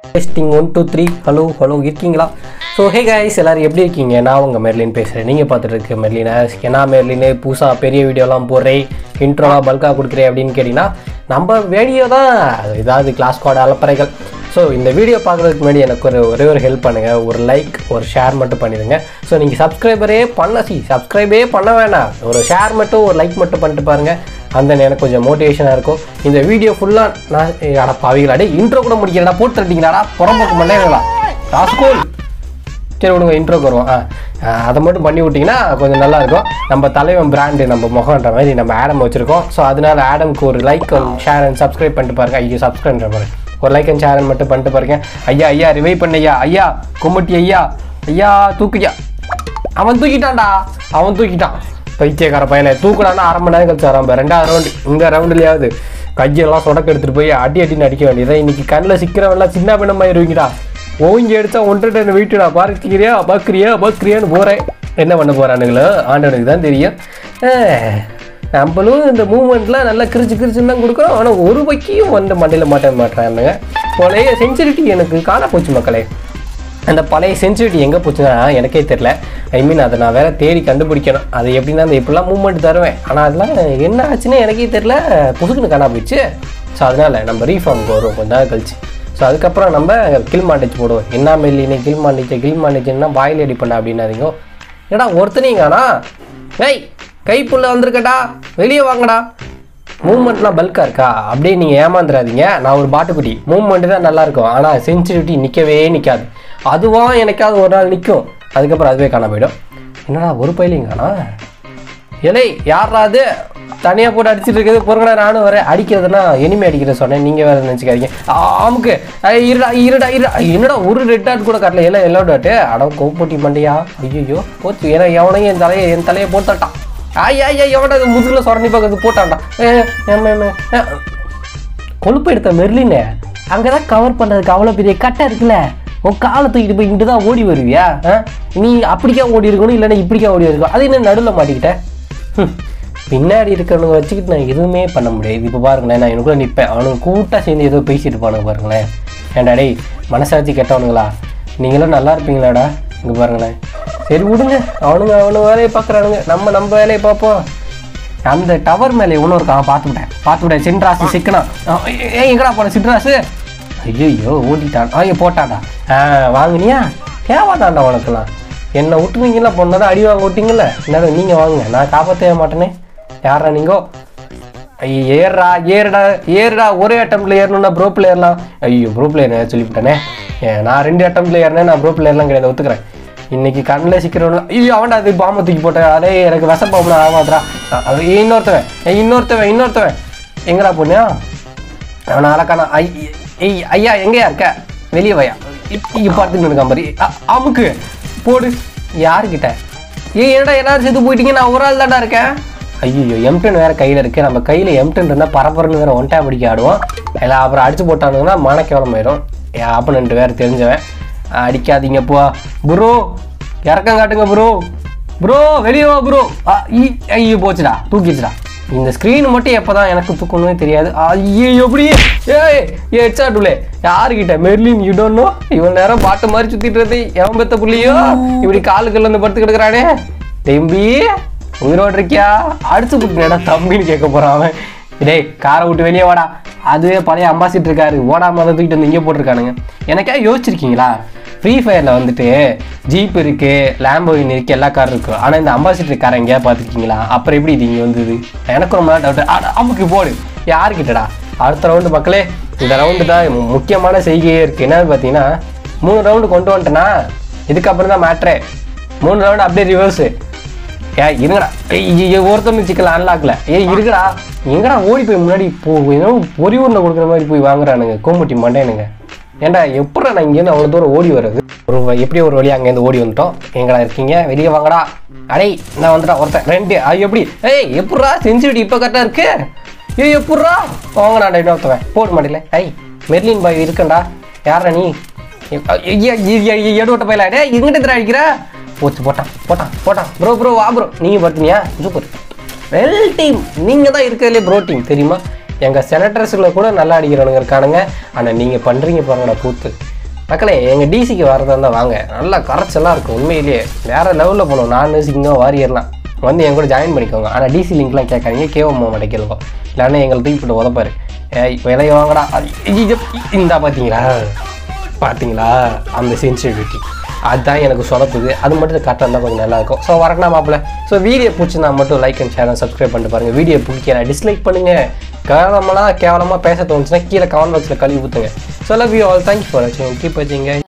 Testing one two three hello hello இருக்கீங்களா so hey guys எல்லாரும் எப்படி இருக்கீங்க நான் உங்கள் மெர்லின் பேசுகிறேன் நீங்கள் பார்த்துட்டு இருக்க மெர்லின் என்ன மெர்லின் புதுசாக பெரிய வீடியோலாம் போடுறேன் இன்ட்ரோலாம் பல்காக கொடுக்குறேன் அப்படின்னு கேட்டிங்கன்னா நம்ம வீடியோ தான் ஏதாவது கிளாஸ் கோட் அலப்பறைகள் ஸோ இந்த வீடியோ பார்க்குறதுக்கு முன்னாடி எனக்கு ஒரு ஒரே ஒரு ஹெல்ப் பண்ணுங்கள் ஒரு லைக் ஒரு ஷேர் மட்டும் பண்ணிடுங்க ஸோ நீங்கள் சப்ஸ்கிரைபரே பண்ண சி சப்ஸ்கிரைபே பண்ண வேணாம் ஒரு ஷேர் மட்டும் ஒரு லைக் மட்டும் பண்ணிட்டு பாருங்கள் அந்த எனக்கு கொஞ்சம் மோட்டிவேஷனாக இருக்கும் இந்த வீடியோ ஃபுல்லாக நான் அட பாவிகளாடே இன்ட்ரோ கூட முடிக்கிறடா போட்டு தட்டிங்களாடா புறம்போக்கு மண்டைகளா ராஸ்கோல் சரி விடுங்க இன்ட்ரோக்கு வருவோம் ஆ ஆ, அதை மட்டும் பண்ணி விட்டிங்கன்னா கொஞ்சம் நல்லா இருக்கும் நம்ம தலைவன் பிராண்டு நம்ம முகம்ன்ற மாதிரி நம்ம ஆடம் வச்சுருக்கோம் ஸோ அதனால ஆடம்க்கு ஒரு லைக் ஷேர் அண்ட் சப்ஸ்கிரைப் பண்ணிட்டு பாருங்க ஐயோ சப்ஸ்கிரைப்ன்ற பாருங்க ஒரு லைக் அண்ட் ஷேர் மட்டும் பண்ணிட்டு பாருங்க ஐயா ஐயா ரிவைவ் பண்ண ஐயா ஐயா கும்முட்டி ஐயா ஐயா தூக்குயா அவன் தூக்கிட்டான்டா அவன் தூக்கிட்டான் பைத்தியக்கார பையனை தூக்குனானா அரை மணி நேரம் கழிச்சு வரான் ரெண்டாவது ரவுண்டு இந்த ரவுண்டுலையாவது கையெல்லாம் சொடக்கு எடுத்துட்டு போய் அடி அடின்னு அடிக்க வேண்டியதை இன்னைக்கு கண்ணில் சிக்கிறவெல்லாம் சின்ன பின்னமாயிருவீங்கடா ஓங்கி அடிச்சா ஒன்றரை டன் வீட்டுடா பார்க்கிறியா பார்க்குறியா பார்க்குறியான்னு போகிறேன் என்ன பண்ண போகிறானுங்களோ ஆண்டவனுக்கு தான் தெரியும் அஹ், நம்மளும் இந்த மூமெண்ட்லாம் நல்லா கிரிச்சு கிரிச்சுன்னு தான் கொடுக்குறோம் ஆனால் ஒரு வைக்கியும் வந்து மண்டையில் மாட்ட மாட்டானுங்க பழைய சென்சிரிட்டி எனக்கு காண போச்சு மக்களே அந்த பழைய சென்சிட்டிவிட்டி எங்கே போச்சுன்னா எனக்கே தெரில ஐ மீன் அதை நான் வேற தேடி கண்டுபிடிக்கணும் அது எப்படின்னா அந்த இப்படிலாம் மூவ்மெண்ட் தருவேன் ஆனால் அதெல்லாம் என்ன ஆச்சுன்னு எனக்கே தெரில புசுக்குன்னு காணா போயிடுச்சு ஸோ அதனால் நம்ம ரீஃபார்முக்கு வருவோம் கொஞ்ச நாள் கழிச்சு ஸோ அதுக்கப்புறம் நம்ம கில் மாண்டேஜ் போடுவோம் என்ன மெல்லினே கில் மாண்டேஜ் கில் மாண்டேஜ்னா பாயில் அடி பண்ண அப்படின்னாதீங்க ஏடா ஒருத்தனையும் காணா ஏய் கைப்புள்ள வந்திருக்கடா வெளியே வாங்கடா மூவ்மெண்ட்லாம் பல்காக இருக்கா அப்படியே நீங்கள் ஏமாந்துடாதீங்க நான் ஒரு பாட்டுக்குட்டி மூவ்மெண்ட்டு தான் நல்லா இருக்கும் ஆனால் சென்சிட்டிவிட்டி நிற்கவே நிற்காது அதுவாக எனக்காவது ஒரு நாள் நிற்கும் அதுக்கப்புறம் அதுவே காண போயிடும் என்னடா ஒரு பயிலையும் காணா இலை யாரா அது தனியாக போட்டு அடிச்சிட்டு இருக்குது பொறுங்கடா நானும் வரேன் அடிக்கிறதுனா எனிமே அடிக்கிற சொன்னேன் நீங்கள் வேறு நினச்சிக்காதீங்க ஆமுக்கு ஐய், இருடா இருடா இருடா என்னடா ஒரு ரெட் டாட் கூட காட்டல எல்லாம் எல்லோ டாட்டு அட கோப்பட்டி மண்டையா ஐயோ போச்சு ஏன்னா எவனையும் என் தலையை என் தலையை போட்டாட்டான் ஐயா ஐயா எவனா இது முதுகில் சொரணி பக்கத்து போட்டான்டா ஏ, ஏம், ஏம், ஏம். ஏ, கொழுப்பு எடுத்த மெர்லினே அங்கே தான் கவர் பண்ணுறதுக்கு அவ்வளோ பெரிய கட்டை இருக்குல்ல உன் காலை தூக்கிட்டு போய் இங்கிட்டு தான் ஓடி வருவியா ஆ? நீ அப்படிக்கா ஓடி இருக்கணும் இல்லைன்னா இப்படிக்கா ஓடி இருக்கணும் அது என்ன நடுவில் மாட்டிக்கிட்ட ஹம். பின்னாடி இருக்கிறவங்க வச்சுக்கிட்டு நான் எதுவுமே பண்ண முடியாது இப்போ பாருங்களேன் நான் எனக்குள்ள நிற்பேன் அவனுங்க கூட்டாக சேர்ந்து ஏதோ பேசிட்டு இருப்பானுங்க பாருங்களேன் ஏன்டா டேய் மனசாட்சி கெட்டவனுங்களா நீங்களும் நல்லா இருப்பீங்களாடா இங்கே பாருங்களேன் சரி விடுங்க அவனுங்க அவனுங்க வேலையை பார்க்குறானுங்க நம்ம நம்ம வேலையை பார்ப்போம் அந்த டவர் மேலே இவனும் இருக்கான் பார்த்துவிட்டேன் பார்த்துவிட்டேன் சின்ராசு சிக்கனா ஏ எங்கடா போன சின்ராசு ஐயோ ஓடிட்டான் ஐயோ போட்டான்டா ஆ வாங்குனியா தேவாதாண்டா உனக்குலாம் என்னை விட்டுனீங்களா பொண்ணதான் அடி வாங்க விட்டீங்கல்ல என்னது நீங்கள் வாங்குங்க நான் காப்பாற்றவே மாட்டேனே யாரா நீங்கோ ஐயோ ஏறுடா ஏறுடா ஏறுடா ஒரே அட்டம்ப்ல ஏறணும்னா ப்ரோ பிளேயர்லாம் ஐயோ ப்ரோ பிளேயர் சொல்லிவிட்டேனே ஏன் நான் ரெண்டு அட்டம்ப்ல ஏறினேன் நான் ப்ரோ பிளேயர்லாம் கிடையாது ஒத்துக்கிறேன் இன்னைக்கு கண்ணில் சிக்கிறவங்க ஐயோ அவன்டா அது பாம்பை தூக்கி போட்டேன் அதே எனக்கு விஷ பாம்பு ஆகாதுடா அது இன்னொருத்தவன் ஏய், இன்னொருத்தவன் இன்னொருத்தவன் எங்கடா பொண்ணா அவனை அழக்கானா ஐ ஐய் ஐயா எங்கேயா இருக்க வெளியே வையா இங்கே பார்த்துட்டு இருக்கான் பாரு அ- அமுக்கு போடு யாருக்கிட்ட ஏய் என்னடா எல்லாரும் செத்து போயிட்டீங்க நான் ஒரு ஆள் தான்டா இருக்கேன் ஐயோ எம்டன் வேற கையில் இருக்கு நம்ம கையில் எம்டன் இருந்தால் பரபரன்னு வேற ஒன்டா பிடிக்க ஆடுவோம் எல்லாம் அப்புறம் அடிச்சு போட்டானுங்கன்னா மனக்கேவலம் ஆயிடும் என் ஆப்பனண்ட் வேற தெரிஞ்சவன் அடிக்காதீங்க போ ப்ரோ இறக்கம் காட்டுங்க ப்ரோ ப்ரோ வெளியே வா ப்ரோ ஐயோ போச்சுடா தூக்கிடுச்சுடா இந்த ஸ்க்ரீன் மட்டும் எப்போ தான் எனக்கு தூக்கணுமே தெரியாது ஐயோ எப்படி ஏய் ஏ ஹெட்சாட்டுலே யாருக்கிட்ட மெர்லின் யூ டோன்ட் நோ இவன் நேரம் பாட்டு மாதிரி சுத்திட்டு இருந்து எவன் பெத்த புள்ளியோ இப்படி காலுக்குள்ள இருந்து படுத்து கிடக்குறானே தம்பி உயிரோடு இருக்கியா அடிச்சு விட்டுனேடா தம்பின்னு கேட்க போறான் அவன் டேய் காரை விட்டு வெளியே வாடா அதுவே பழைய அம்பாசிட் இருக்காரு ஓடாம அதை தூக்கிட்டு வந்து இங்கே போட்டிருக்கானுங்க எனக்கா யோசிச்சிருக்கீங்களா ஃப்ரீ ஃபயரில் வந்துட்டு ஜீப் இருக்கு லேம்போகின் இருக்கு எல்லா காரும் இருக்கு ஆனால் இந்த அம்பாசிடர் காரை எங்கேயா பார்த்துருக்கீங்களா அப்புறம் எப்படி இது இங்கே வந்தது எனக்கு ரொம்ப டவுட் அமுக்கு போடு யாருக்கிட்டடா அடுத்த ரவுண்டு மக்களே இந்த ரவுண்டு தான் மு- முக்கியமான செய்கையே இருக்குது என்னன்னு பார்த்தீங்கன்னா மூணு ரவுண்டு கொண்டு வந்துட்டேன்னா இதுக்கப்புறம் தான் மேட்ரே மூணு ரவுண்டு அப்படியே ரிவர்ஸு ஏ இருங்கடா ஏய் ஒருத்தவங்க சிக்கல அன்லாக்ல ஏய் இருக்குடா எங்கடா ஓடி போய் முன்னாடி போ ஏதோ பொறியூரில் கொடுக்குற மாதிரி போய் வாங்குறானுங்க கோம்பட்டி மண்டேனுங்க ஏன்டா எப்படா நான் இங்கேருந்து அவ்வளோ தூரம் ஓடி வர்றது ஒரு வ- எப்படி ஒரு வழியாக அங்கேருந்து ஓடி வந்துட்டோம் எங்கடா இருக்கீங்க வெளியே வாங்கடா அடே நான் வந்துட்டா ஒருத்தன் ரெண்டு அது எப்படி ஏய் எப்பட்றா சென்சிட்டிவிட்டி இப்போ கரெக்டாக இருக்கு ஏய் எப்பட்றா வாங்கடா இன்னொருத்தவன் போட மாட்டேல ஐய் மெர்லின் பாய் இருக்கண்டா யாரா நீ எடுவட்ட பயில டே இங்கிட்ட எதிர அடிக்கிற போச்சு போட்டான் போட்டான் போட்டான் ப்ரோ ப்ரோ வா ப்ரோ நீங்கள் பார்த்தீங்க சூப்பர் வெல் டீம் நீங்கள் தான் இருக்கிறதுலே ப்ரோ டீம் தெரியுமா எங்கள் செனட்டர்ஸில் கூட நல்லா அடிக்கிறவனுங்க இருக்கானுங்க ஆனால் நீங்கள் பண்ணுறீங்க பாருங்கடா கூத்து மக்களே எங்கள் டிசிக்கு வரதா இருந்தால் வாங்க நல்லா கரைச்சலாக இருக்கும் உண்மையிலேயே வேறு லெவலில் போகணும் நான் சிங்கம் வாரியர்லாம் வந்து என் கூட ஜாயின் பண்ணிக்கோங்க ஆனால் டிசி லிங்க்லாம் கேட்காதீங்க கேவம் மாட்டை கேளுங்க இல்லைன்னா எங்களை தூக்கி போட்டு உதப்பாரு ஏய் விலைய வாங்கடா அது இது இந்தா பார்த்தீங்களா பார்த்தீங்களா அந்த சென்சிட்டிவிட்டி அதுதான் எனக்கு சொதப்புது அது மட்டும் கரெக்டாக இருந்தால் கொஞ்சம் நல்லாயிருக்கும் ஸோ வரக்கணா மாப்பிள்ள ஸோ வீடியோ பிடிச்சிருந்தா மட்டும் லைக் அண்ட் ஷேர் சப்ஸ்கிரைப் பண்ணிட்டு பாருங்கள் வீடியோ பிடிக்கல டிஸ்லைக் பண்ணுங்கள் கேவலமெல்லாம் கேவலமாக பேச தோணுச்சுன்னா கீழே கமெண்ட் பாக்ஸில் கழுவி ஊற்றுங்க so love you all thank you for வாட்சிங் கீப் வச்சிங்க